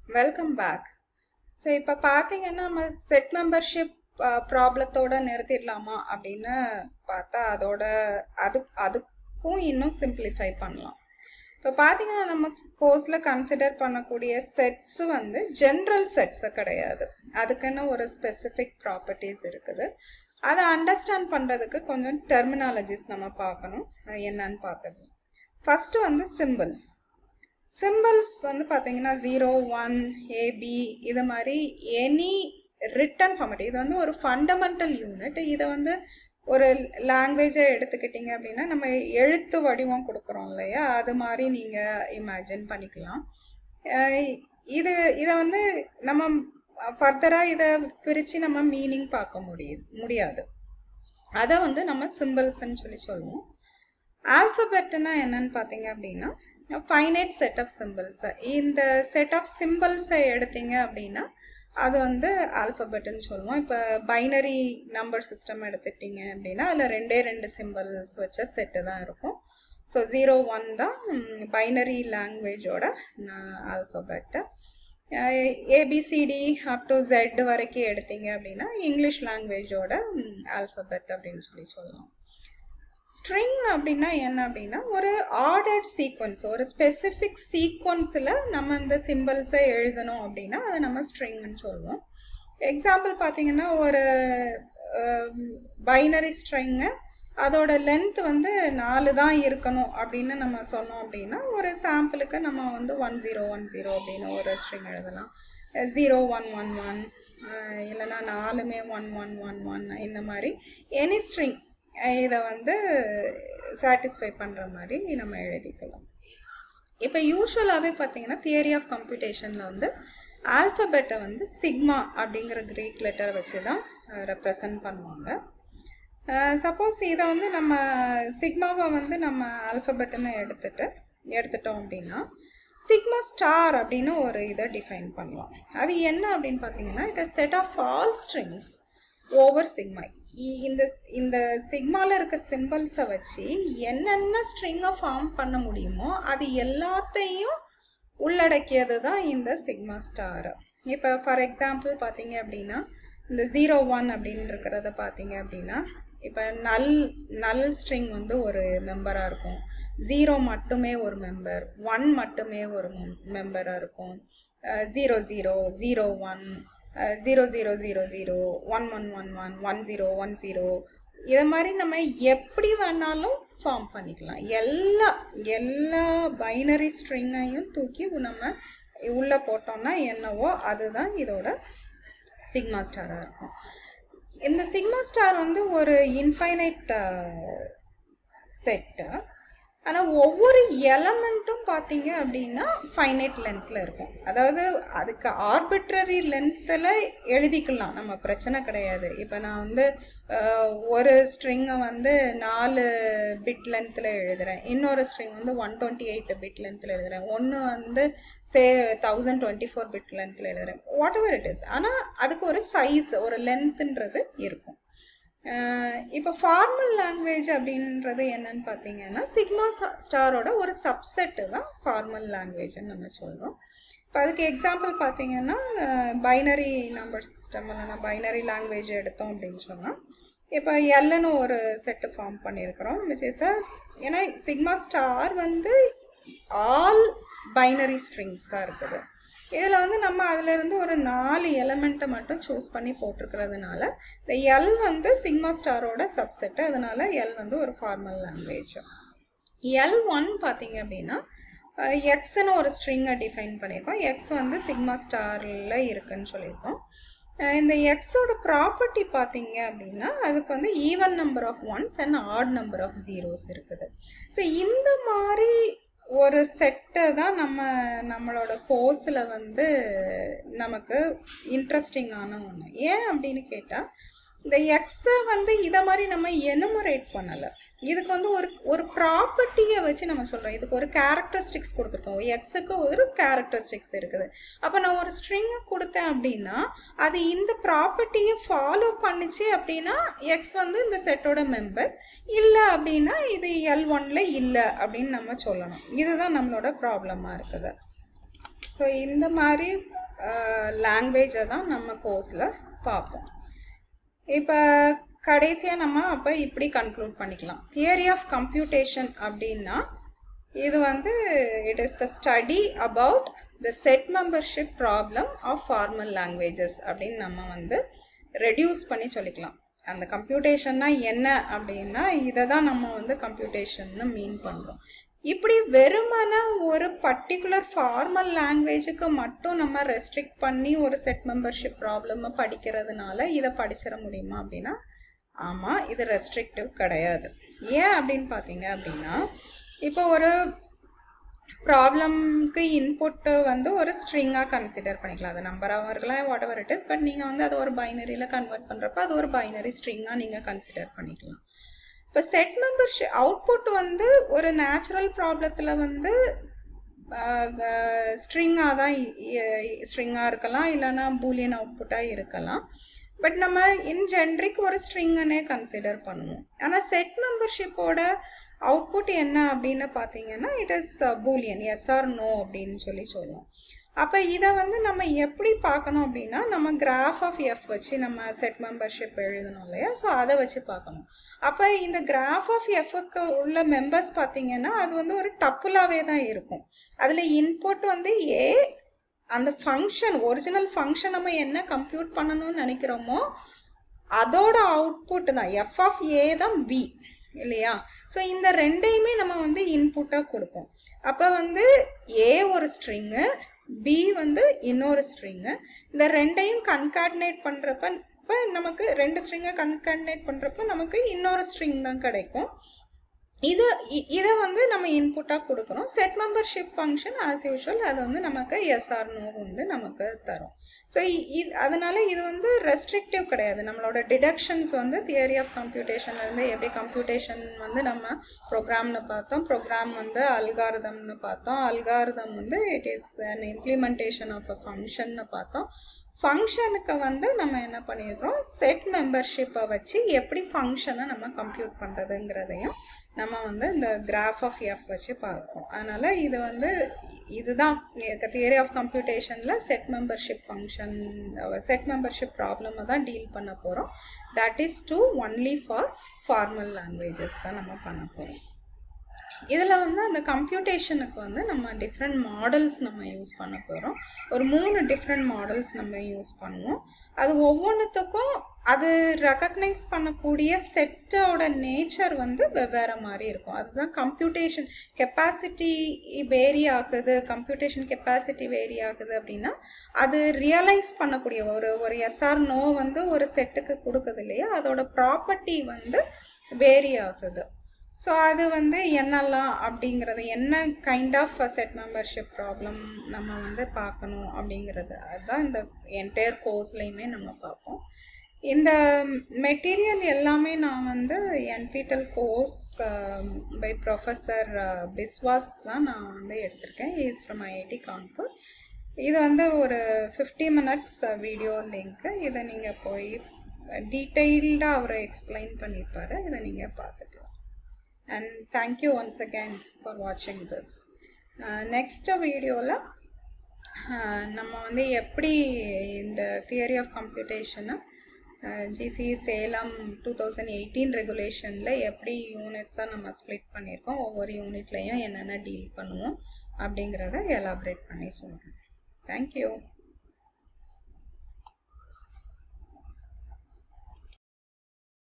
welcome back so இப்போ பார்த்தீங்கன்னா நம்ம செட் மெம்பர்ஷிப் ப்ராப்ளத்தோட நிறுத்திடலாமா அப்படின்னு பார்த்தா அதோட அது அதுக்கும் இன்னும் சிம்பிளிஃபை பண்ணலாம் இப்போ பார்த்தீங்கன்னா நம்ம கோர்ஸில் கன்சிடர் பண்ணக்கூடிய செட்ஸ் வந்து ஜென்ரல் செட்ஸு கிடையாது அதுக்குன்னு ஒரு ஸ்பெசிஃபிக் ப்ராப்பர்ட்டிஸ் இருக்குது அதை அண்டர்ஸ்டாண்ட் பண்ணுறதுக்கு கொஞ்சம் டெர்மினாலஜிஸ் நம்ம பார்க்கணும் அது என்னன்னு பார்த்தது ஃபர்ஸ்ட் வந்து சிம்பிள்ஸ் சிம்பிள்ஸ் வந்து பார்த்தீங்கன்னா ஜீரோ ஒன் ஏபி இது மாதிரி எனி ரிட்டன் ஃபார்மேட் இது வந்து ஒரு ஃபண்டமெண்டல் யூனிட் இதை வந்து ஒரு லாங்குவேஜை எடுத்துக்கிட்டிங்க அப்படின்னா நம்ம எழுத்து வடிவம் கொடுக்குறோம் இல்லையா அது மாதிரி நீங்கள் இமேஜின் பண்ணிக்கலாம் இது இதை வந்து நம்ம ஃபர்தராக இதை பிரித்து நம்ம மீனிங் பார்க்க முடியுது முடியாது அதை வந்து நம்ம சிம்பிள்ஸ்ன்னு சொல்லி சொல்லுவோம் ஆல்ஃபபெட்னா என்னன்னு பார்த்தீங்க அப்படின்னா ஃபைனைட் செட் ஆஃப் சிம்பிள்ஸ் இந்த செட் ஆஃப் சிம்பிள்ஸை எடுத்தீங்க அப்படின்னா அது வந்து ஆல்ஃபபெட்னு சொல்லுவோம் இப்போ பைனரி நம்பர் சிஸ்டம் எடுத்துக்கிட்டீங்க அப்படின்னா அதில் ரெண்டே ரெண்டு சிம்பிள்ஸ் வச்ச செட்டு தான் இருக்கும் ஸோ ஜீரோ ஒன் தான் பைனரி லாங்குவேஜோட alphabet A B C D up to Z வரைக்கும் எடுத்தீங்க அப்படின்னா இங்கிலீஷ் லாங்குவேஜோட ஆல்ஃபபெட் அப்படின்னு சொல்லி சொல்லலாம் ஸ்ட்ரிங் அப்படின்னா என்ன அப்படின்னா ஒரு ஆர்டர்ட் சீக்வன்ஸ் ஒரு ஸ்பெசிஃபிக் சீக்வன்ஸில் நம்ம இந்த சிம்பிள்ஸை எழுதணும் அப்படின்னா அதை நம்ம ஸ்ட்ரிங்னு சொல்லுவோம் எக்ஸாம்பிள் பார்த்தீங்கன்னா ஒரு பைனரி ஸ்ட்ரிங்கு அதோட லென்த் வந்து நாலு தான் இருக்கணும் அப்படின்னு நம்ம சொன்னோம் அப்படின்னா ஒரு சாம்பிளுக்கு நம்ம வந்து ஒன் ஜீரோ ஒன் ஜீரோ அப்படின்னு ஒரு ஸ்ட்ரிங் எழுதலாம் ஜீரோ ஒன் ஒன் ஒன் இல்லைன்னா நாலுமே ஒன் ஒன் ஒன் ஒன் இந்த மாதிரி எனி ஸ்ட்ரிங் இதை வந்து சாட்டிஸ்ஃபை பண்ணுற மாதிரி நம்ம எழுதிக்கலாம் இப்போ யூஸ்வலாகவே பார்த்தீங்கன்னா தியரி ஆஃப் கம்ப்யூட்டேஷனில் வந்து ஆல்ஃபபெட்டை வந்து சிக்மா அப்படிங்கிற கிரீக் லெட்டர் வச்சு தான் ரெப்ரசன்ட் பண்ணுவாங்க சப்போஸ் இதை வந்து நம்ம சிக்மாவை வந்து நம்ம ஆல்ஃபபெட்டுன்னு எடுத்துட்டு எடுத்துட்டோம் அப்படின்னா சிக்மா ஸ்டார் அப்படின்னு ஒரு இதை டிஃபைன் பண்ணலாம் அது என்ன அப்படின்னு பார்த்தீங்கன்னா it is set of all strings over sigma இந்த இந்த சிக்மால இருக்க சிம்பிள்ஸை வச்சு என்னென்ன ஸ்ட்ரிங்கை ஃபார்ம் பண்ண முடியுமோ அது எல்லாத்தையும் உள்ளடக்கியது தான் இந்த சிக்மா ஸ்டார் இப்போ ஃபார் எக்ஸாம்பிள் பார்த்தீங்க அப்படின்னா இந்த ஜீரோ ஒன் அப்படின்னு இருக்கிறத பார்த்தீங்க அப்படின்னா இப்போ நல் நல் ஸ்ட்ரிங் வந்து ஒரு மெம்பராக இருக்கும் ஜீரோ மட்டுமே ஒரு மெம்பர் ஒன் மட்டுமே ஒரு மெம்பராக இருக்கும் zero zero zero one zero zero zero zero one one one one one zero one zero இதை மாதிரி நம்ம எப்படி வேணாலும் ஃபார்ம் பண்ணிக்கலாம் எல்லா எல்லா பைனரி ஸ்ட்ரிங்கையும் தூக்கி நம்ம உள்ளே போட்டோம்னா என்னவோ அதுதான் இதோட சிக்மா ஸ்டாராக இருக்கும் இந்த சிக்மா ஸ்டார் வந்து ஒரு இன்ஃபைனைட் செட்டு ஆனால் ஒவ்வொரு எலமெண்ட்டும் பார்த்தீங்க அப்படின்னா ஃபைனைட் லென்த்தில் இருக்கும் அதாவது அதுக்கு ஆர்பிட்ரரி லென்த்தில் எழுதிக்கலாம் நம்ம பிரச்சனை கிடையாது இப்போ நான் வந்து ஒரு ஸ்ட்ரிங்கை வந்து நாலு பிட் லென்த்தில் எழுதுகிறேன் இன்னொரு ஸ்ட்ரிங் வந்து ஒன் டுவெண்ட்டி எயிட் பிட் லென்த்தில் எழுதுகிறேன் ஒன்று வந்து say thousand twenty four bit லென்த்தில் எழுதுகிறேன் வாட் எவர் இட் இஸ் ஆனால் அதுக்கு ஒரு சைஸ் ஒரு லென்த்துன்றது இருக்கும் இப்போ ஃபார்மல் லாங்குவேஜ் அப்படின்றது என்னன்னு பார்த்தீங்கன்னா சிக்மா ஸ்டாரோட ஒரு சப்செட்டு தான் ஃபார்மல் லாங்குவேஜ்னு நம்ம சொல்கிறோம் இப்போ அதுக்கு எக்ஸாம்பிள் பார்த்தீங்கன்னா பைனரி நம்பர் சிஸ்டம் இல்லைனா பைனரி லாங்குவேஜ் எடுத்தோம் அப்படின்னு சொன்னால் இப்போ எல்லுன்னு ஒரு செட்டு ஃபார்ம் பண்ணியிருக்கிறோம் விச் இஸ் அ ஏன்னா சிக்மா ஸ்டார் வந்து ஆல் பைனரி ஸ்ட்ரிங்ஸாக இருக்குது இதில் வந்து நம்ம அதிலிருந்து ஒரு நாலு எலமெண்ட்டை மட்டும் சூஸ் பண்ணி போட்டிருக்கிறதுனால இந்த எல் வந்து சிக்மா ஸ்டாரோட சப்செட்டு அதனால எல் வந்து ஒரு ஃபார்மல் லாங்குவேஜ் எல் ஒன் பார்த்தீங்க அப்படின்னா எக்ஸ்னு ஒரு ஸ்ட்ரிங்கை டிஃபைன் பண்ணியிருக்கோம் எக்ஸ் வந்து சிக்மா ஸ்டாரில் இருக்குன்னு சொல்லியிருக்கோம் இந்த எக்ஸோட ப்ராப்பர்ட்டி பார்த்தீங்க அப்படின்னா அதுக்கு வந்து even number of ones and odd number of zeros இருக்குது ஸோ இந்த மாதிரி ஒரு செட்டை தான் நம்ம நம்மளோட கோர்ஸில் வந்து நமக்கு இன்ட்ரெஸ்டிங்கான ஒன்று ஏன் அப்படின்னு கேட்டால் இந்த எக்ஸை வந்து இதை மாதிரி நம்ம எனுமரேட் பண்ணலை இதுக்கு வந்து ஒரு ஒரு ப்ராப்பர்ட்டியை வச்சு நம்ம சொல்கிறோம் இதுக்கு ஒரு கேரக்டரிஸ்டிக்ஸ் கொடுத்துருக்கோம் எக்ஸுக்கு ஒரு கேரக்டரிஸ்டிக்ஸ் இருக்குது அப்போ நான் ஒரு ஸ்ட்ரிங்கை கொடுத்தேன் அப்படின்னா அது இந்த ப்ராப்பர்ட்டியை ஃபாலோ பண்ணிச்சு அப்படின்னா எக்ஸ் வந்து இந்த செட்டோட மெம்பர் இல்லை அப்படின்னா இது எல் ஒன்ல இல்லை அப்படின்னு நம்ம சொல்லணும் இதுதான் நம்மளோட ப்ராப்ளமாக இருக்குது ஸோ இந்த மாதிரி லாங்குவேஜை தான் நம்ம கோர்ஸில் பார்ப்போம் இப்போ கடைசியாக நம்ம அப்போ இப்படி கன்க்ளூட் பண்ணிக்கலாம் தியரி ஆஃப் கம்ப்யூட்டேஷன் அப்படின்னா இது வந்து it is the study about the set membership problem of formal languages அப்படின்னு நம்ம வந்து ரெடியூஸ் பண்ணி சொல்லிக்கலாம் அந்த கம்ப்யூட்டேஷன்னா என்ன அப்படின்னா இதை தான் நம்ம வந்து கம்ப்யூட்டேஷன்னு மீன் பண்ணுறோம் இப்படி வெறுமன ஒரு பர்டிகுலர் ஃபார்மல் லாங்குவேஜுக்கு மட்டும் நம்ம ரெஸ்ட்ரிக்ட் பண்ணி ஒரு செட் மெம்பர்ஷிப் ப்ராப்ளம் படிக்கிறதுனால இதை படிச்சிட முடியுமா அப்படின்னா ஆமாம் இது ரெஸ்ட்ரிக்டிவ் கிடையாது ஏன் அப்படின்னு பார்த்தீங்க அப்படின்னா இப்போ ஒரு ப்ராப்ளம்க்கு இன்புட் வந்து ஒரு ஸ்ட்ரிங்காக கன்சிடர் பண்ணிக்கலாம் அது நம்பராகவும் இருக்கலாம் what ever it is but நீங்கள் வந்து அதை ஒரு பைனரியில் கன்வெர்ட் பண்ணுறப்ப அது ஒரு பைனரி ஸ்ட்ரிங்காக நீங்கள் கன்சிடர் பண்ணிக்கலாம் இப்போ செட் மெம்பர்ஷிப் அவுட்புட் வந்து ஒரு நேச்சுரல் ப்ராப்ளத்தில் வந்து ஸ்ட்ரிங்காக தான் ஸ்ட்ரிங்காக இருக்கலாம் இல்லைன்னா பூலியன் அவுட்புட்டாக இருக்கலாம் பட் நம்ம இன் ஜென்ரிக் ஒரு ஸ்ட்ரிங்கனே கன்சிடர் பண்ணுவோம் ஆனால் செட் மெம்பர்ஷிப்போட அவுட்புட் என்ன அப்படின்னு பார்த்தீங்கன்னா it is Boolean yes or no அப்படின்னு சொல்லி சொல்லுவோம் அப்போ இதை வந்து நம்ம எப்படி பார்க்கணும் அப்படின்னா நம்ம கிராஃப் ஆஃப் எஃப் வச்சு நம்ம செட் மெம்பர்ஷிப் எழுதணும் இல்லையா ஸோ அதை வச்சு பார்க்கணும் அப்போ இந்த கிராஃப் ஆஃப் எஃப்க்கு உள்ள மெம்பர்ஸ் பார்த்தீங்கன்னா அது வந்து ஒரு டப்புலாவே தான் இருக்கும் அதில் இன்புட் வந்து ஏ அந்த ஃபங்க்ஷன் ஒரிஜினல் ஃபங்க்ஷன் நம்ம என்ன கம்ப்யூட் பண்ணணும்னு நினைக்கிறோமோ அதோட அவுட்புட் தான் எஃப் ஆஃப் ஏ தான் பி இல்லையா ஸோ இந்த ரெண்டையுமே நம்ம வந்து இன்புட்டாக கொடுப்போம் அப்போ வந்து ஏ ஒரு ஸ்ட்ரிங்கு பி வந்து இன்னொரு ஸ்ட்ரிங்கு இந்த ரெண்டையும் கன்கார்டினேட் பண்ணுறப்ப இப்போ நமக்கு ரெண்டு ஸ்ட்ரிங்கை கன்கார்டினேட் பண்ணுறப்ப நமக்கு இன்னொரு ஸ்ட்ரிங் தான் கிடைக்கும் இது இதை வந்து நம்ம இன்புட்டாக கொடுக்குறோம் set membership function as usual அது வந்து நமக்கு எஸ்ஆர் நோ வந்து நமக்கு தரும் ஸோ இது அதனால இது வந்து ரெஸ்ட்ரிக்டிவ் கிடையாது நம்மளோட டிடக்ஷன்ஸ் வந்து தியரி ஆஃப் கம்ப்யூட்டேஷன்லேருந்து எப்படி கம்ப்யூட்டேஷன் வந்து நம்ம ப்ரோக்ராம்னு பார்த்தோம் ப்ரோக்ராம் வந்து அல்காரதம்னு பார்த்தோம் அல்காரதம் வந்து it is an implementation of a ஃபங்க்ஷன்னு பார்த்தோம் ஃபங்க்ஷனுக்கு வந்து நம்ம என்ன பண்ணியிருக்கிறோம் செட் மெம்பர்ஷிப்பை வச்சு எப்படி ஃபங்க்ஷனை நம்ம கம்ப்யூட் பண்ணுறதுங்கிறதையும் நம்ம வந்து இந்த கிராஃப் ஆஃப் எஃப் வச்சு பார்ப்போம் அதனால இது வந்து இதுதான் தியரி ஆஃப் கம்ப்யூட்டேஷனில் set membership function set membership ப்ராப்ளமை தான் டீல் பண்ண போகிறோம் that is to only for formal languages தான் நம்ம பண்ண போகிறோம் இதில் வந்து அந்த கம்ப்யூட்டேஷனுக்கு வந்து நம்ம டிஃப்ரெண்ட் மாடல்ஸ் நம்ம யூஸ் பண்ண போகிறோம் ஒரு மூணு டிஃப்ரெண்ட் மாடல்ஸ் நம்ம யூஸ் பண்ணுவோம் அது ஒவ்வொன்றுத்துக்கும் அது ரெக்கக்னைஸ் பண்ணக்கூடிய செட்டோட நேச்சர் வந்து வெவ்வேறு மாதிரி இருக்கும் அதுதான் கம்ப்யூட்டேஷன் கெப்பாசிட்டி வேரி ஆகுது கம்ப்யூட்டேஷன் கெப்பாசிட்டி வேரி ஆகுது அப்படின்னா அது ரியலைஸ் பண்ணக்கூடிய ஒரு ஒரு எஸ்ஆர் நோ வந்து ஒரு செட்டுக்கு கொடுக்குது இல்லையா அதோட ப்ராப்பர்ட்டி வந்து வேரி ஆகுது ஸோ அது வந்து என்னெல்லாம் அப்படிங்கிறது என்ன kind of set membership problem நம்ம வந்து பார்க்கணும் அப்படிங்கிறது அதுதான் இந்த என்டையர் கோர்ஸ்லையுமே நம்ம பார்ப்போம் இந்த மெட்டீரியல் எல்லாமே நான் வந்து NPTEL course by professor Biswas தான் நான் வந்து எடுத்திருக்கேன் இஸ் ஃப்ரம் ஐஐடி கான்பூர் இது வந்து ஒரு ஃபிஃப்டி மினிட்ஸ் வீடியோ லிங்க்கு இதை நீங்கள் போய் டீட்டெயில்டாக அவர் எக்ஸ்பிளைன் பண்ணியிருப்பாரு இதை நீங்கள் பார்த்துக்கலாம் and thank you once again for watching this next வீடியோவில் நம்ம வந்து எப்படி இந்த தியரி ஆஃப் கம்ப்யூட்டேஷனை GC Salem two thousand eighteen ரெகுலேஷனில் எப்படி யூனிட்ஸாக நம்ம ஸ்ப்ளிட் பண்ணியிருக்கோம் ஒவ்வொரு யூனிட்லேயும் என்னென்ன டீல் பண்ணுவோம் அப்படிங்கிறத எலாபரேட் பண்ணி சொல்கிறேன் தேங்க்யூ